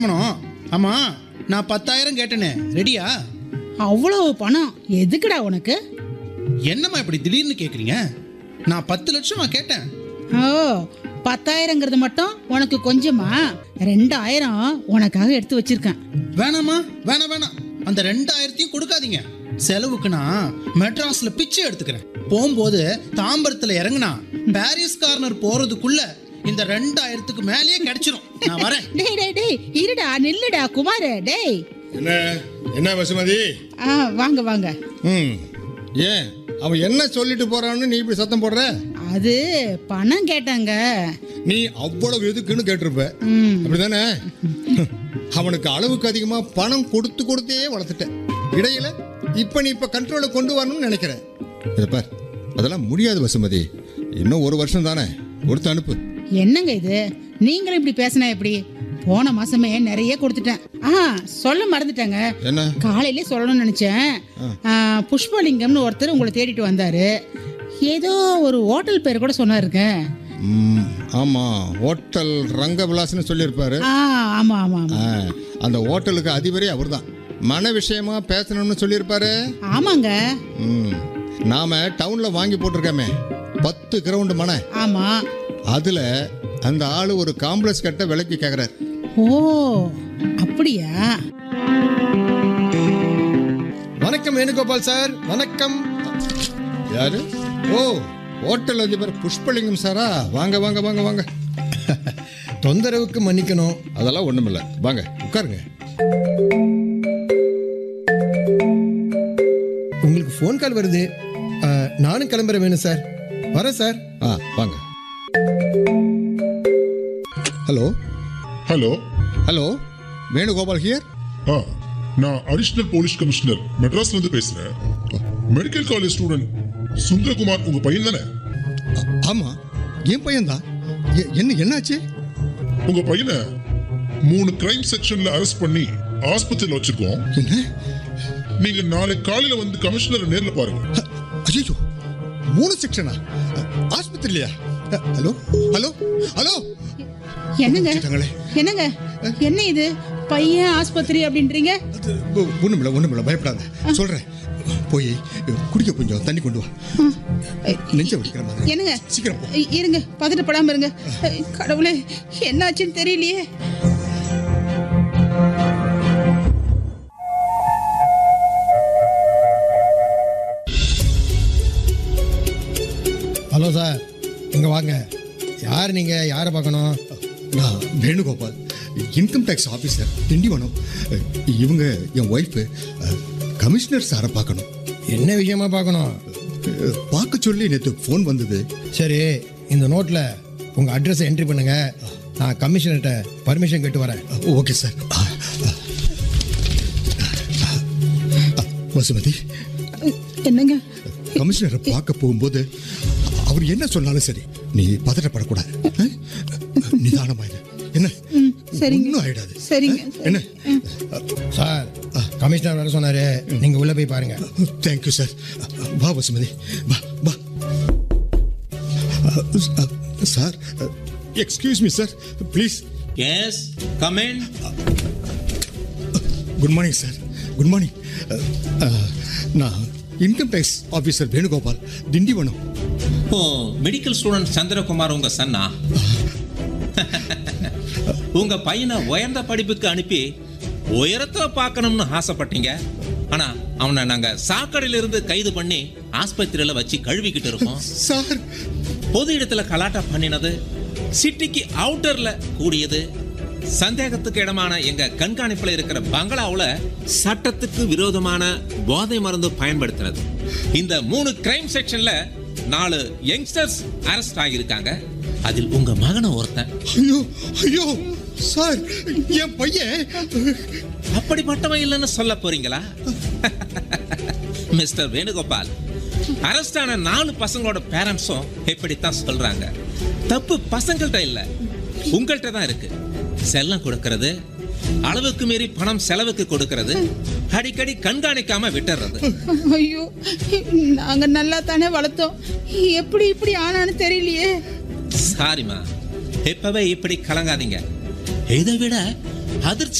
ஆமாம். ஆமா நான் பத்தாயிரம் கேட்டேனே ரெடியா அவ்வளவு பணம் எதுக்குடா உனக்கு என்னம்மா இப்படி திடீர்னு கேக்குறீங்க நான் பத்து லட்சமா கேட்டேன் ஓ பத்தாயிரங்கிறது மட்டும் உனக்கு கொஞ்சமா ரெண்டாயிரம் உனக்காக எடுத்து வச்சிருக்கேன் வேணாமா வேணாம் வேணாம் அந்த ரெண்டாயிரத்தையும் கொடுக்காதீங்க செலவுக்கு நான் மெட்ராஸ்ல பிச்சை எடுத்துக்கிறேன் போகும்போது தாம்பரத்துல இறங்குனா பாரிஸ் கார்னர் போறதுக்குள்ள இந்த ரெண்டாயிரத்துக்கு மேலேயே கிடைச்சிரும் நான் வரேன் டேய் டேய் டேய் இருடா நில்லுடா குமார் டேய் என்ன என்ன வசுமதி ஆ வாங்க வாங்க ம் ஏன் அவன் என்ன சொல்லிட்டு போறான்னு நீ இப்படி சத்தம் போடுற அது பணம் கேட்டாங்க நீ அவ்வளவு எதுக்குன்னு கேட்டிருப்ப ம் அப்படிதானே அவனுக்கு அளவுக்கு அதிகமா பணம் கொடுத்து கொடுத்தே வளர்த்துட்ட இடையில இப்ப நீ இப்ப கண்ட்ரோல கொண்டு வரணும்னு நினைக்கிறேன் இதை பார் அதெல்லாம் முடியாது வசுமதி இன்னும் ஒரு வருஷம் தானே கொடுத்து அனுப்பு என்னங்க இது நீங்களும் இப்படி பேசினா எப்படி போன மாசமே நிறைய கொடுத்துட்டேன் ஆ சொல்ல மறந்துட்டேங்க என்ன காலையிலே சொல்லணும்னு நினைச்சேன் ஆ, புஷ்பலிங்கம்னு ஒருத்தர் உங்களை தேடிட்டு வந்தாரு ஏதோ ஒரு ஹோட்டல் பேர் கூட சொன்னாருங்க ம், ஆமா ஹோட்டல் ரங்கவிலாஸ்னு சொல்லியிருப்பாரு ஆ ஆமா ஆமா ஆமா ஆ, அந்த ஹோட்டலுக்கு அதிபரே அவர்தான் மன விஷயமா பேசணும்னு சொல்லியிருப்பாரு ஆமாங்க ம். நாம டவுன்ல வாங்கி போட்டிருக்கோமே பத்து கிரவுண்டு மனை ஆமா அதுல அந்த ஆளு ஒரு காம்ப்ளெக்ஸ் கட்ட விலைக்கு கேக்குறாரு ஓ அப்படியா வணக்கம் வேணுகோபால் சார் வணக்கம் யாரு ஓ ஹோட்டல் அதிபர் புஷ்பலிங்கம் சாரா வாங்க வாங்க வாங்க வாங்க தொந்தரவுக்கு மன்னிக்கணும் அதெல்லாம் ஒண்ணுமில்ல வாங்க உட்காருங்க உங்களுக்கு ஃபோன் கால் வருது ஆ, நானும் கிளம்புற வேணும் சார் வரேன் சார் ஆ வாங்க hello hello hello Venugopal here ஆ நான் அடிஷனல் போலீஸ் கமிஷனர் மெட்ராஸ்ல இருந்து பேசுறேன் மெடிக்கல் காலேஜ் ஸ்டூடெண்ட் சுந்தரகுமார் உங்க பையன் தானே ஆமா என் பையன்தான் எ- என்ன என்னாச்சு உங்க பையனை மூணு கிரைம் செக்ஷன்ல அரெஸ்ட் பண்ணி ஆஸ்பத்திரியில வச்சிருக்கோம் என்ன நீங்க நாளை காலையில வந்து கமிஷனரை நேர்ல பாருங்க ஐயோ மூணு செக்ஷனா ஆஸ்பத்திரிலையா ஹலோ ஹலோ ஹலோ என்னங்க வச்சுட்டாங்களே. என்னங்க என்ன இது பையன் ஆஸ்பத்திரி அப்படின்றீங்க ஒண்ணுமில்ல ஒண்ணுமில்ல பயப்படாத சொல்றேன் போய் குடிக்க கொஞ்சம் தண்ணி கொண்டு வா நெஞ்ச வலிக்கிற மாதிரி என்னங்க சீக்கிரம் போ இ- இருங்க பதட்டப்படாம இருங்க கடவுளே என்னாச்சுன்னு தெரியலையே ஹலோ சார் இங்க வாங்க யார் நீங்க யாரை பார்க்கணும் நான் Venugopal income tax officer Tindivanam இவங்க என் ஒய்ஃபு கமிஷனர் சாரை பார்க்கணும் என்ன விஷயமா பார்க்கணும் பார்க்க சொல்லி நேற்று ஃபோன் வந்தது சரி இந்த நோட்ல உங்க அட்ரஸ் என்ட்ரி பண்ணுங்க நான் கமிஷனர்கிட்ட பர்மிஷன் கேட்டு வரேன் ஓகே சார் வசுமதி என்னங்க கமிஷனரை பார்க்க போகும்போது அவர் என்ன சொன்னாலும் சரி நீ பதட்டப்படக்கூடாது அஹ்? நிதானமா இரு என்ன சரிங்க. ஒன்றும் ஆயிடாது சரிங்க, அஹ்? என்ன சார் கமிஷனர் வர சொன்னாரு நீங்க உள்ள போய் பாருங்க தேங்க்யூ சார் வா வசுமதி வா வா sir excuse me sir please Yes, come in. Good morning sir good morning நான் income tax officer Venugopal Tindivanam ஓ மெடிக்கல் ஸ்டூடெண்ட் சந்திரகுமார் உங்க சன்னா உங்க பையனை உயர்ந்த படிப்புக்கு அனுப்பி உயரத்தை பார்க்கணும்னு ஆசைப்பட்டீங்க ஆனா அவனை நாங்க சாக்கடையில இருந்து கைது பண்ணி ஆஸ்பத்திரியில வச்சு கழுவிக்கிட்டு இருக்கோம் சார் பொது இடத்துல கலாட்டா பண்ணினது சிட்டிக்கு அவுட்டர்ல கூடியது சந்தேகத்துக்கு இடமான எங்க கண்காணிப்புல இருக்கிற பங்களாவுல சட்டத்துக்கு விரோதமான போதை மருந்து பயன்படுத்துறது இந்த மூணு கிரைம் செக்ஷன்ல நாலு யங்ஸ்டர்ஸ் அரெஸ்ட் ஆகியிருக்காங்க அதில் உங்க மகனை ஒருத்தன் ஐயோ ஐயோ சார் என் பையன் அப்படிப்பட்டவன் இல்லைன்னு சொல்ல போறீங்களா மிஸ்டர் வேணுகோபால் அரெஸ்ட் ஆன நாலு பசங்களோட பேரண்ட்ஸும் இப்படித்தான் சொல்றாங்க தப்பு பசங்கள்கிட்ட இல்ல உங்கள்கிட்ட தான் இருக்கு செல்லம் கொடுக்கறது அளவுக்கு மீறி பணம் செலவுக்கு கொடுக்கறது அடிக்கடி கண்காணிக்காம விட்டுறது ஐயோ நாங்க நல்லா தானே வளர்த்தோம் எப்படி இப்படி ஆனான்னு தெரியலையே சாரிமா இப்பவே இப்படி கலங்காதீங்க இதை விட அதிர்ச்சி